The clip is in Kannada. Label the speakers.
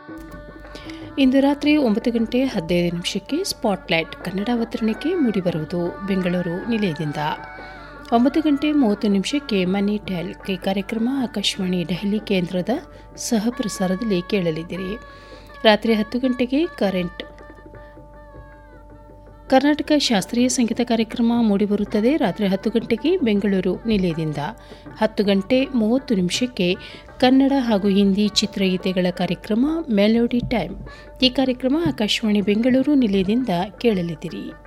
Speaker 1: ಇಂದು ರಾತ್ರಿ ಒಂಬತ್ತು ಗಂಟೆ ಹದಿನೈದು ನಿಮಿಷಕ್ಕೆ ಸ್ಪಾಟ್ಲೈಟ್ ಕನ್ನಡ ಅವತರಣಿಕೆ ಮೂಡಿಬರುವುದು ಬೆಂಗಳೂರು ನಿಲಯದಿಂದ ಒಂಬತ್ತು ಗಂಟೆ ಮೂವತ್ತು ನಿಮಿಷಕ್ಕೆ ಮನಿ ಟೆಲ್ ಈ ಕಾರ್ಯಕ್ರಮ ಆಕಾಶವಾಣಿ ದೆಹಲಿ ಕೇಂದ್ರದ ಸಹ ಪ್ರಸಾರದಲ್ಲಿ ಕೇಳಲಿದ್ದೀರಿ ರಾತ್ರಿ ಹತ್ತು ಗಂಟೆಗೆ ಕರೆಂಟ್ ಕರ್ನಾಟಕ ಶಾಸ್ತ್ರೀಯ ಸಂಗೀತ ಕಾರ್ಯಕ್ರಮ ಮೂಡಿಬರುತ್ತದೆ ರಾತ್ರಿ ಹತ್ತು ಗಂಟೆಗೆ ಬೆಂಗಳೂರು ನಿಲಯದಿಂದ ಹತ್ತು ಗಂಟೆ ಮೂವತ್ತು ನಿಮಿಷಕ್ಕೆ ಕನ್ನಡ ಹಾಗೂ ಹಿಂದಿ ಚಿತ್ರಗೀತೆಗಳ ಕಾರ್ಯಕ್ರಮ ಮೆಲೋಡಿ ಟೈಮ್ ಈ ಕಾರ್ಯಕ್ರಮ ಆಕಾಶವಾಣಿ ಬೆಂಗಳೂರು ನಿಲಯದಿಂದ ಕೇಳಲಿದ್ದೀರಿ